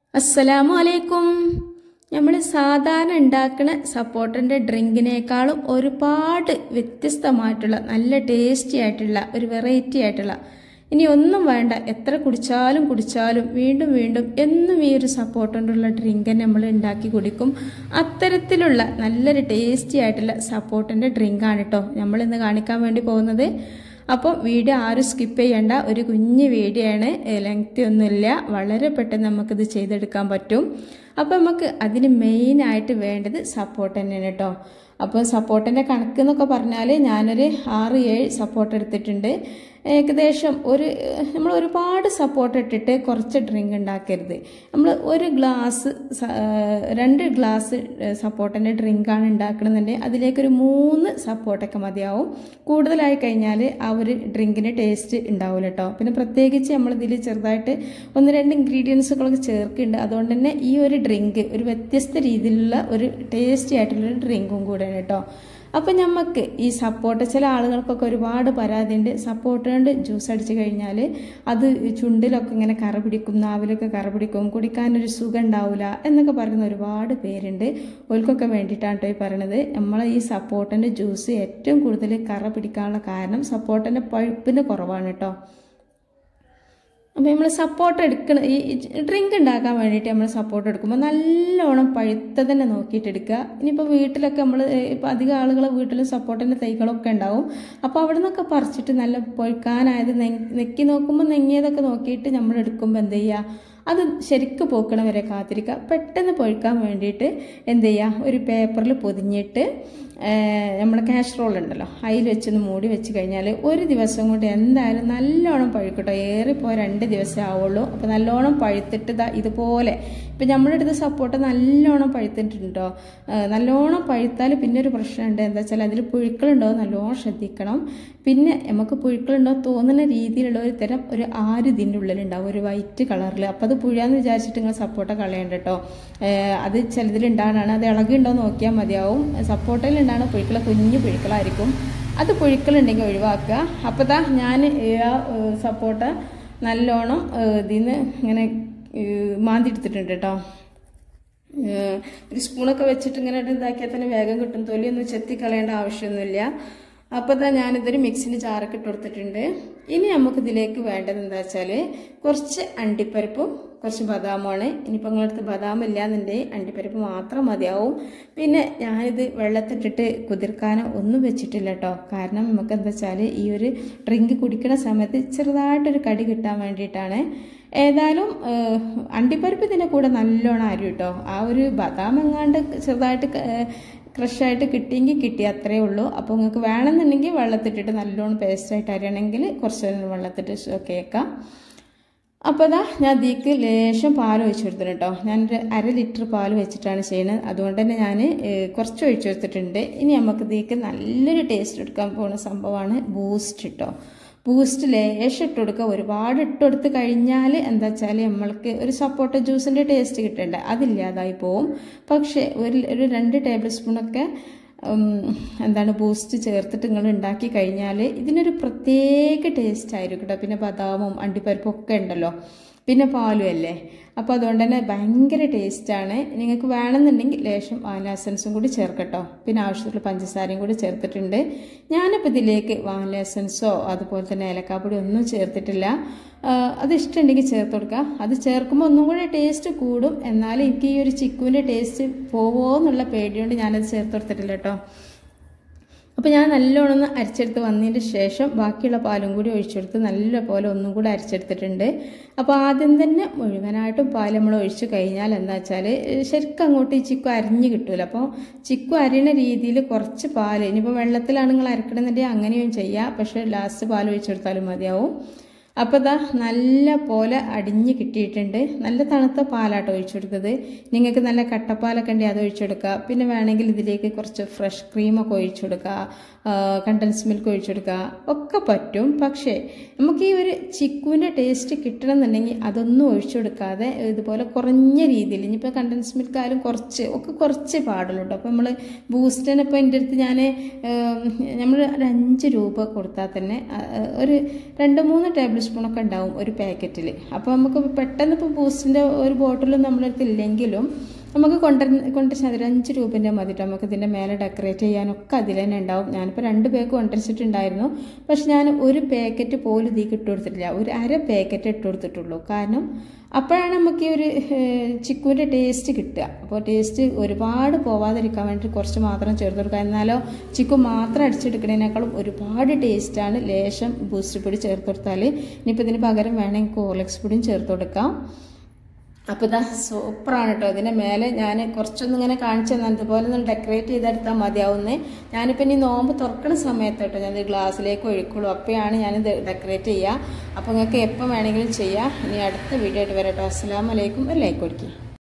അസ്സലാമു അലൈക്കും നമ്മൾ സാധാരണ ഉണ്ടാക്കുന്ന സപ്പോർട്ടൻ്റെ ഡ്രിങ്കിനേക്കാളും ഒരുപാട് വ്യത്യസ്തമായിട്ടുള്ള നല്ല ടേസ്റ്റി ആയിട്ടുള്ള ഒരു വെറൈറ്റി ആയിട്ടുള്ള ഇനി ഒന്നും വേണ്ട എത്ര കുടിച്ചാലും കുടിച്ചാലും വീണ്ടും വീണ്ടും എന്നും ഈ ഒരു സപ്പോർട്ട് കൊണ്ടുള്ള ഡ്രിങ്ക് നമ്മൾ ഉണ്ടാക്കി കുടിക്കും അത്തരത്തിലുള്ള നല്ലൊരു ടേസ്റ്റി ആയിട്ടുള്ള സപ്പോർട്ടിൻ്റെ ഡ്രിങ്കാണ് കേട്ടോ നമ്മൾ ഇന്ന് കാണിക്കാൻ വേണ്ടി പോകുന്നത് അപ്പോൾ വീഡിയോ ആരും സ്കിപ്പ് ചെയ്യേണ്ട ഒരു കുഞ്ഞ് വീഡിയോ ആണ് ലെങ്തി ഒന്നുമില്ല വളരെ പെട്ടെന്ന് നമുക്കിത് ചെയ്തെടുക്കാൻ പറ്റും അപ്പോൾ നമുക്ക് അതിന് മെയിനായിട്ട് വേണ്ടത് സപ്പോർട്ട് തന്നെയാണ് കേട്ടോ അപ്പോൾ സപ്പോർട്ടിൻ്റെ കണക്ക് എന്നൊക്കെ പറഞ്ഞാൽ ഞാനൊരു ആറ് ഏഴ് സപ്പോർട്ട് എടുത്തിട്ടുണ്ട് ഏകദേശം ഒരു നമ്മൾ ഒരുപാട് സപ്പോർട്ട് ഇട്ടിട്ട് കുറച്ച് ഡ്രിങ്ക് ഉണ്ടാക്കരുത് നമ്മൾ ഒരു ഗ്ലാസ് രണ്ട് ഗ്ലാസ് സപ്പോർട്ടിൻ്റെ ഡ്രിങ്കാണ് ഉണ്ടാക്കണമെന്നുണ്ടെങ്കിൽ അതിലേക്കൊരു മൂന്ന് സപ്പോർട്ടൊക്കെ മതിയാവും കൂടുതലായി കഴിഞ്ഞാൽ ആ ഒരു ഡ്രിങ്കിൻ്റെ ടേസ്റ്റ് ഉണ്ടാവില്ല കേട്ടോ പിന്നെ പ്രത്യേകിച്ച് നമ്മളിതിൽ ചെറുതായിട്ട് ഒന്ന് രണ്ട് ഇൻഗ്രീഡിയൻസുകളൊക്കെ ചേർക്കുന്നുണ്ട് അതുകൊണ്ട് തന്നെ ഈ ഒരു ഡ്രിങ്ക് ഒരു വ്യത്യസ്ത രീതിയിലുള്ള ഒരു ടേസ്റ്റി ആയിട്ടുള്ളൊരു ഡ്രിങ്കും കൂടെയാണ് കേട്ടോ അപ്പം നമുക്ക് ഈ സപ്പോർട്ട് ചില ആളുകൾക്കൊക്കെ ഒരുപാട് പരാതിയുണ്ട് സപ്പോർട്ട് കൊണ്ട് ജ്യൂസ് അടിച്ചു കഴിഞ്ഞാൽ അത് ചുണ്ടിലൊക്കെ ഇങ്ങനെ കറ പിടിക്കും നാവിലൊക്കെ കറ പിടിക്കും കുടിക്കാനൊരു സുഖം ഉണ്ടാവില്ല എന്നൊക്കെ പറയുന്ന ഒരുപാട് പേരുണ്ട് ഓൽക്കൊക്കെ വേണ്ടിയിട്ടാണ് കേട്ടോ ഈ പറയണത് നമ്മളെ ഈ സപ്പോർട്ടിൻ്റെ ജ്യൂസ് ഏറ്റവും കൂടുതൽ കറ പിടിക്കാനുള്ള കാരണം സപ്പോർട്ടിൻ്റെ പഴുപ്പിന് കുറവാണ് കേട്ടോ അപ്പോൾ നമ്മൾ സപ്പോർട്ട് എടുക്കണം ഈ ഡ്രിങ്ക് ഉണ്ടാക്കാൻ വേണ്ടിയിട്ട് നമ്മൾ സപ്പോർട്ട് എടുക്കുമ്പോൾ നല്ലോണം പഴുത്ത തന്നെ നോക്കിയിട്ട് എടുക്കുക ഇനിയിപ്പോൾ വീട്ടിലൊക്കെ നമ്മൾ ഇപ്പോൾ അധികം ആളുകൾ വീട്ടിൽ സപ്പോർട്ടിൻ്റെ തൈകളൊക്കെ ഉണ്ടാവും അപ്പോൾ അവിടെ നിന്നൊക്കെ പറിച്ചിട്ട് നല്ല പൊഴുക്കാനായത് നെക്കി നോക്കുമ്പോൾ നെങ്ങിയതൊക്കെ നോക്കിയിട്ട് നമ്മൾ എടുക്കുമ്പോൾ എന്ത് ചെയ്യുക അത് ശരിക്ക് പോക്കണ വരെ കാത്തിരിക്കുക പെട്ടെന്ന് പൊഴുക്കാൻ വേണ്ടിയിട്ട് എന്ത് ചെയ്യുക ഒരു പേപ്പറിൽ പൊതിഞ്ഞിട്ട് നമ്മുടെ കാസ്ട്രോൾ ഉണ്ടല്ലോ അതിൽ വെച്ചൊന്ന് മൂടി വെച്ച് കഴിഞ്ഞാൽ ഒരു ദിവസം കൊണ്ട് എന്തായാലും നല്ലോണം പഴുക്കട്ടോ ഏറിപ്പോൾ രണ്ട് ദിവസം ആവുള്ളൂ അപ്പോൾ നല്ലോണം പഴുത്തിട്ട് ഇതാ ഇതുപോലെ ഇപ്പം നമ്മുടെ അടുത്ത് സപ്പോർട്ട് നല്ലോണം പഴുത്തിട്ടുണ്ടോ നല്ലോണം പഴുത്താൽ പിന്നെ ഒരു പ്രശ്നമുണ്ട് എന്താ വെച്ചാൽ അതിൽ പുഴുക്കളുണ്ടോ നല്ലോണം ശ്രദ്ധിക്കണം പിന്നെ നമുക്ക് പുഴുക്കളുണ്ടോ തോന്നുന്ന രീതിയിലുള്ള ഒരു തരം ഒരു ആര് ഇതിൻ്റെ ഉള്ളിലുണ്ടാവും ഒരു വൈറ്റ് കളറിൽ അപ്പോൾ അത് പുഴാന്ന് വിചാരിച്ചിട്ട് നിങ്ങൾ സപ്പോർട്ട കളയണ്ട കേട്ടോ അത് ചിലതിൽ ഉണ്ടാകണമാണ് അത് ഇളകിയുണ്ടോ നോക്കിയാൽ മതിയാവും സപ്പോർട്ടയിൽ ഉണ്ടാകുന്ന പുഴുക്കൾ കുഞ്ഞു പുഴുക്കളായിരിക്കും അത് പുഴുക്കളുണ്ടെങ്കിൽ ഒഴിവാക്കുക അപ്പോൾ ദാ ഞാൻ ആ സപ്പോർട്ട നല്ലോണം ഇതിൽ നിന്ന് ഇങ്ങനെ മാന്തി എടുത്തിട്ടുണ്ട് കേട്ടോ ഒരു സ്പൂണൊക്കെ വെച്ചിട്ട് ഇങ്ങനെ ഇതാക്കിയാൽ തന്നെ വേഗം കിട്ടും തൊലിയൊന്നും ചെത്തി കളയേണ്ട ആവശ്യമൊന്നുമില്ല അപ്പോൾ തന്നെ ഞാനിതൊരു മിക്സിന് ചാറൊക്കെ ഇട്ട് കൊടുത്തിട്ടുണ്ട് ഇനി നമുക്ക് ഇതിലേക്ക് വേണ്ടത് എന്താ വെച്ചാൽ കുറച്ച് അണ്ടിപ്പരിപ്പും കുറച്ച് ബദാമാണ് ഇനിയിപ്പോൾ നിങ്ങളടുത്ത് ബദാം ഇല്ല എന്നുണ്ടെങ്കിൽ അണ്ടിപ്പരിപ്പ് മാത്രം മതിയാവും പിന്നെ ഞാനിത് വെള്ളത്തിട്ടിട്ട് കുതിർക്കാനോ ഒന്നും വെച്ചിട്ടില്ല കേട്ടോ കാരണം നമുക്ക് എന്താ വെച്ചാൽ ഈ ഒരു ഡ്രിങ്ക് കുടിക്കുന്ന സമയത്ത് ചെറുതായിട്ടൊരു കടി കിട്ടാൻ വേണ്ടിയിട്ടാണ് ഏതായാലും അണ്ടിപ്പരിപ്പ് ഇതിൻ്റെ കൂടെ നല്ലോണം അരി കേട്ടോ ആ ഒരു ബദാം എങ്ങാണ്ട് ചെറുതായിട്ട് ക്രഷായിട്ട് കിട്ടിയെങ്കിൽ കിട്ടി അത്രയേ ഉള്ളൂ അപ്പോൾ നിങ്ങൾക്ക് വേണമെന്നുണ്ടെങ്കിൽ വെള്ളത്തിട്ടിട്ട് നല്ലോണം പേസ്റ്റായിട്ട് അരിയണമെങ്കിൽ കുറച്ച് നേരം വെള്ളത്തിട്ട് കേൾക്കാം അപ്പോൾ അതാ ഞാൻ അതിലേക്ക് ലേശം പാൽ ഒഴിച്ചു കൊടുത്തിട്ടുണ്ട് കേട്ടോ ഞാനൊരു അര ലിറ്റർ പാൽ വെച്ചിട്ടാണ് ചെയ്യുന്നത് അതുകൊണ്ട് തന്നെ ഞാൻ കുറച്ച് ഒഴിച്ചു കൊടുത്തിട്ടുണ്ട് ഇനി നമുക്ക് ഇതിലേക്ക് നല്ലൊരു ടേസ്റ്റ് എടുക്കാൻ പോകുന്ന സംഭവമാണ് ബൂസ്റ്റ് കേട്ടോ ബൂസ്റ്റ് ലേശം ഇട്ട് കൊടുക്കുക ഒരുപാട് ഇട്ട് കൊടുത്ത് കഴിഞ്ഞാൽ എന്താ വെച്ചാൽ നമ്മൾക്ക് ഒരു സപ്പോർട്ട ജ്യൂസിൻ്റെ ടേസ്റ്റ് കിട്ടേണ്ട അതില്ലാതായി പോവും പക്ഷേ ഒരു ഒരു രണ്ട് ടേബിൾ സ്പൂണൊക്കെ എന്താണ് ബൂസ്റ്റ് ചേർത്തിട്ട് നിങ്ങൾ ഉണ്ടാക്കി കഴിഞ്ഞാൽ ഇതിനൊരു പ്രത്യേക ടേസ്റ്റ് ആയിരിക്കും കേട്ടോ പിന്നെ ബദാമും അണ്ടിപ്പരിപ്പും ഒക്കെ ഉണ്ടല്ലോ പിന്നെ പാലും അല്ലേ അപ്പോൾ അതുകൊണ്ട് തന്നെ ഭയങ്കര ടേസ്റ്റാണ് നിങ്ങൾക്ക് വേണമെന്നുണ്ടെങ്കിൽ ലേശം വാനില എസൻസും കൂടി ചേർക്കട്ടോ പിന്നെ ആവശ്യത്തിലുള്ള പഞ്ചസാരയും കൂടി ചേർത്തിട്ടുണ്ട് ഞാനിപ്പോൾ ഇതിലേക്ക് വാനില എസൻസോ അതുപോലെ തന്നെ ഏലക്കാപ്പൊടി ഒന്നും ചേർത്തിട്ടില്ല അത് ഇഷ്ടമുണ്ടെങ്കിൽ ചേർത്ത് കൊടുക്കുക അത് ചേർക്കുമ്പോൾ ഒന്നും കൂടെ ടേസ്റ്റ് കൂടും എന്നാൽ എനിക്ക് ഈ ഒരു ചിക്കുവിൻ്റെ ടേസ്റ്റ് പോവോ എന്നുള്ള പേടിയുണ്ട് ഞാനത് ചേർത്ത് കൊടുത്തിട്ടില്ല കേട്ടോ അപ്പോൾ ഞാൻ നല്ലോണം ഒന്ന് അരിച്ചെടുത്ത് വന്നതിന് ശേഷം ബാക്കിയുള്ള പാലും കൂടി ഒഴിച്ചെടുത്ത് നല്ല പോലെ ഒന്നും കൂടി അരിച്ചെടുത്തിട്ടുണ്ട് അപ്പോൾ ആദ്യം തന്നെ മുഴുവനായിട്ടും പാൽ നമ്മൾ ഒഴിച്ചു കഴിഞ്ഞാൽ എന്താ വെച്ചാൽ ശരിക്കും അങ്ങോട്ട് ഈ ചിക്കു അരിഞ്ഞ് കിട്ടൂല അപ്പോൾ ചിക്കു അരിയണ രീതിയിൽ കുറച്ച് പാൽ ഇനിയിപ്പോൾ വെള്ളത്തിലാണ് നിങ്ങൾ അരക്കണമെന്നുണ്ടെങ്കിൽ അങ്ങനെയും ചെയ്യാം പക്ഷേ ലാസ്റ്റ് പാൽ ഒഴിച്ചെടുത്താലും മതിയാവും അപ്പോൾ ഇതാ നല്ല പോലെ അടിഞ്ഞ് കിട്ടിയിട്ടുണ്ട് നല്ല തണുത്ത പാലാട്ടോ ഒഴിച്ചു കൊടുത്തത് നിങ്ങൾക്ക് നല്ല കട്ടപ്പാലൊക്കെ ഉണ്ടെങ്കിൽ അത് ഒഴിച്ചു കൊടുക്കുക പിന്നെ വേണമെങ്കിൽ ഇതിലേക്ക് കുറച്ച് ഫ്രഷ് ക്രീമൊക്കെ ഒഴിച്ചു കൊടുക്കുക കണ്ടൻസ് മിൽക്ക് ഒഴിച്ചു കൊടുക്കുക ഒക്കെ പറ്റും പക്ഷേ നമുക്ക് ഈ ഒരു ചിക്കുവിൻ്റെ ടേസ്റ്റ് കിട്ടണമെന്നുണ്ടെങ്കിൽ അതൊന്നും ഒഴിച്ചു കൊടുക്കാതെ ഇതുപോലെ കുറഞ്ഞ രീതിയിൽ ഇനിയിപ്പോൾ കണ്ടൻസ് മിൽക്ക് ആയാലും കുറച്ച് ഒക്കെ കുറച്ച് പാടുള്ളൂ കേട്ടോ അപ്പോൾ നമ്മൾ ബൂസ്റ്റിന് ഇപ്പോൾ എൻ്റെ അടുത്ത് ഞാൻ നമ്മൾ ഒരു അഞ്ച് രൂപ കൊടുത്താൽ തന്നെ ഒരു രണ്ട് മൂന്ന് ടേബിൾ സ്പൂണൊക്കെ ഉണ്ടാവും ഒരു പാക്കറ്റിൽ അപ്പോൾ നമുക്ക് പെട്ടെന്ന് ഇപ്പോൾ ബൂസ്റ്റിൻ്റെ ഒരു ബോട്ടിലും നമ്മളടുത്ത് ഇല്ലെങ്കിലും നമുക്ക് കൊണ്ട കൊണ്ടുവച്ചാൽ ഒരു അഞ്ച് രൂപേൻ്റെ മതിട്ട് നമുക്ക് ഇതിൻ്റെ മേലെ ഡെക്കറേറ്റ് ചെയ്യാനൊക്കെ അതിൽ തന്നെ ഉണ്ടാവും ഞാനിപ്പോൾ രണ്ട് പാക്ക് കൊണ്ടുവച്ചിട്ടുണ്ടായിരുന്നു പക്ഷെ ഞാൻ ഒരു പാക്കറ്റ് പോലും ഇതിലേക്ക് ഇട്ട് കൊടുത്തിട്ടില്ല ഒരു അര പാക്കറ്റ് ഇട്ട് കൊടുത്തിട്ടുള്ളൂ കാരണം അപ്പോഴാണ് നമുക്ക് ഈ ഒരു ചിക്കുവിൻ്റെ ടേസ്റ്റ് കിട്ടുക അപ്പോൾ ടേസ്റ്റ് ഒരുപാട് പോവാതിരിക്കാൻ വേണ്ടി കുറച്ച് മാത്രം ചേർത്ത് കൊടുക്കുക എന്നാലോ ചിക്കു മാത്രം അടിച്ചെടുക്കുന്നതിനേക്കാളും ഒരുപാട് ടേസ്റ്റാണ് ലേശം ബൂസ്റ്റ് പൊടി ചേർത്ത് കൊടുത്താൽ ഇനിയിപ്പോൾ ഇതിന് പകരം വേണമെങ്കിൽ കോർലക്സ് പൊടിയും ചേർത്ത് കൊടുക്കാം അപ്പോൾ ഇതാ സൂപ്പറാണ് കേട്ടോ ഇതിൻ്റെ മേലെ ഞാൻ കുറച്ചൊന്നും ഇങ്ങനെ കാണിച്ചു തന്നെ അതുപോലെ ഒന്ന് ഡെക്കറേറ്റ് ചെയ്തെടുത്താൽ മതിയാവുന്നേ ഞാനിപ്പോൾ ഇനി നോമ്പ് തുറക്കണ സമയത്ത് കേട്ടോ ഞാൻ ഗ്ലാസ്സിലേക്ക് ഒഴിക്കുള്ളൂ അപ്പോഴാണ് ഞാനിത് ഡെക്കറേറ്റ് ചെയ്യുക അപ്പോൾ നിങ്ങൾക്ക് എപ്പോൾ വേണമെങ്കിലും ചെയ്യാം ഇനി അടുത്ത വീഡിയോ ആയിട്ട് വരാം കേട്ടോ അസ്സാം വലൈക്കും ഒരു ലൈക്ക് കൊടുക്കുക